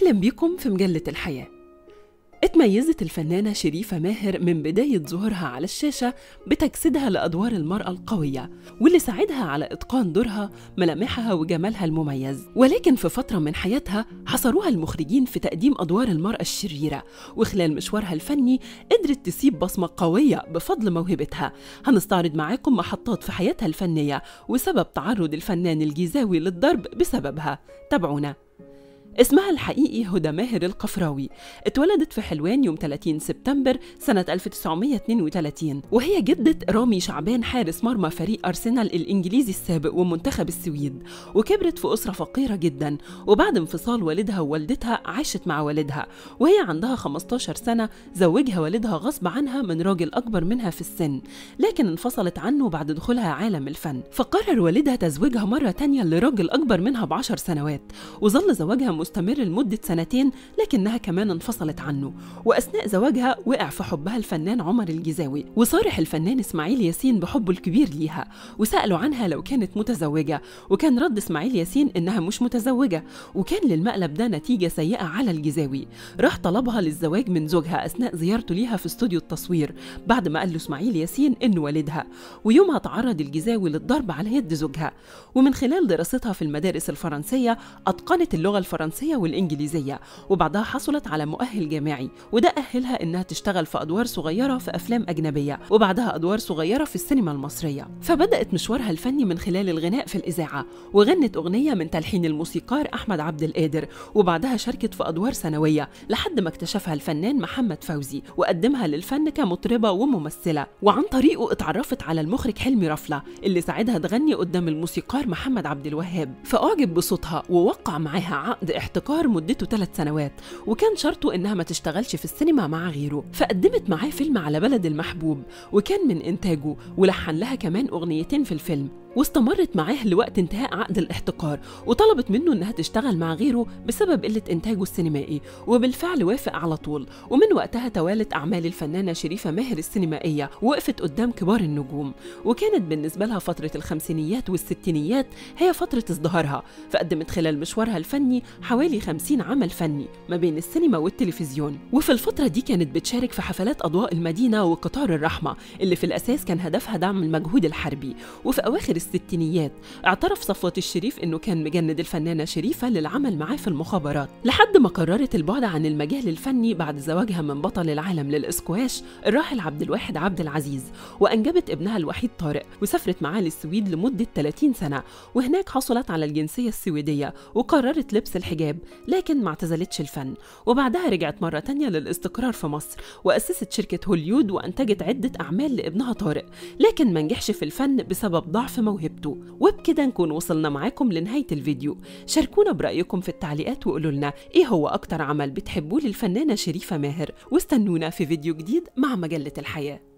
أهلا بيكم في مجلة الحياة اتميزت الفنانة شريفة ماهر من بداية ظهورها على الشاشة بتجسيدها لأدوار المرأة القوية واللي ساعدها على إتقان دورها ملامحها وجمالها المميز ولكن في فترة من حياتها حصروها المخرجين في تقديم أدوار المرأة الشريرة وخلال مشوارها الفني قدرت تسيب بصمة قوية بفضل موهبتها هنستعرض معاكم محطات في حياتها الفنية وسبب تعرض الفنان الجيزاوي للضرب بسببها تابعونا اسمها الحقيقي هدى ماهر القفراوي اتولدت في حلوان يوم 30 سبتمبر سنة 1932 وهي جدة رامي شعبان حارس مرمى فريق أرسنال الإنجليزي السابق ومنتخب السويد وكبرت في أسرة فقيرة جدا وبعد انفصال والدها ووالدتها عاشت مع والدها وهي عندها 15 سنة زوجها والدها غصب عنها من راجل أكبر منها في السن لكن انفصلت عنه بعد دخولها عالم الفن فقرر والدها تزويجها مرة تانية لراجل أكبر منها بعشر سنوات وظل زواجها مستمر لمدة سنتين لكنها كمان انفصلت عنه وأثناء زواجها وقع في حبها الفنان عمر الجزاوي وصارح الفنان إسماعيل ياسين بحبه الكبير ليها وسألوا عنها لو كانت متزوجة وكان رد إسماعيل ياسين إنها مش متزوجة وكان للمقلب ده نتيجة سيئة على الجزاوي راح طلبها للزواج من زوجها أثناء زيارته ليها في استوديو التصوير بعد ما قال له إسماعيل ياسين إنه والدها ويومها تعرض الجزاوي للضرب على يد زوجها ومن خلال دراستها في المدارس الفرنسية أتقنت اللغة الفرنسية الفرنسية والإنجليزية وبعدها حصلت على مؤهل جامعي وده أهلها إنها تشتغل في أدوار صغيرة في أفلام أجنبية وبعدها أدوار صغيرة في السينما المصرية فبدأت مشوارها الفني من خلال الغناء في الإذاعة وغنت أغنية من تلحين الموسيقار أحمد عبد القادر وبعدها شاركت في أدوار ثانوية لحد ما اكتشفها الفنان محمد فوزي وقدمها للفن كمطربة وممثلة وعن طريقه اتعرفت على المخرج حلمي رفلة اللي ساعدها تغني قدام الموسيقار محمد عبد الوهاب فأعجب بصوتها ووقع معاها عقد احتكار مدته ثلاث سنوات وكان شرطه انها ما تشتغلش في السينما مع غيره فقدمت معاه فيلم على بلد المحبوب وكان من انتاجه ولحن لها كمان اغنيتين في الفيلم واستمرت معاه لوقت انتهاء عقد الاحتكار وطلبت منه انها تشتغل مع غيره بسبب قله انتاجه السينمائي وبالفعل وافق على طول ومن وقتها توالت اعمال الفنانه شريفه ماهر السينمائيه وقفت قدام كبار النجوم وكانت بالنسبه لها فتره الخمسينيات والستينيات هي فتره ازدهارها فقدمت خلال مشوارها الفني حوالي 50 عمل فني ما بين السينما والتلفزيون وفي الفتره دي كانت بتشارك في حفلات اضواء المدينه وقطار الرحمه اللي في الاساس كان هدفها دعم المجهود الحربي وفي اواخر الستينيات اعترف صفوت الشريف انه كان مجند الفنانه شريفه للعمل معاه في المخابرات لحد ما قررت البعد عن المجال الفني بعد زواجها من بطل العالم للاسكواش الراحل عبد الواحد عبد العزيز وانجبت ابنها الوحيد طارق وسافرت معاه للسويد لمده 30 سنه وهناك حصلت على الجنسيه السويديه وقررت لبس الحجاب لكن ما اعتزلتش الفن وبعدها رجعت مره تانية للاستقرار في مصر واسست شركه هوليود وانتجت عده اعمال لابنها طارق لكن ما نجحش في الفن بسبب ضعف موهبته وبكده نكون وصلنا معاكم لنهايه الفيديو شاركونا برايكم في التعليقات وقولوا لنا ايه هو اكتر عمل بتحبوه للفنانه شريفه ماهر واستنونا في فيديو جديد مع مجله الحياه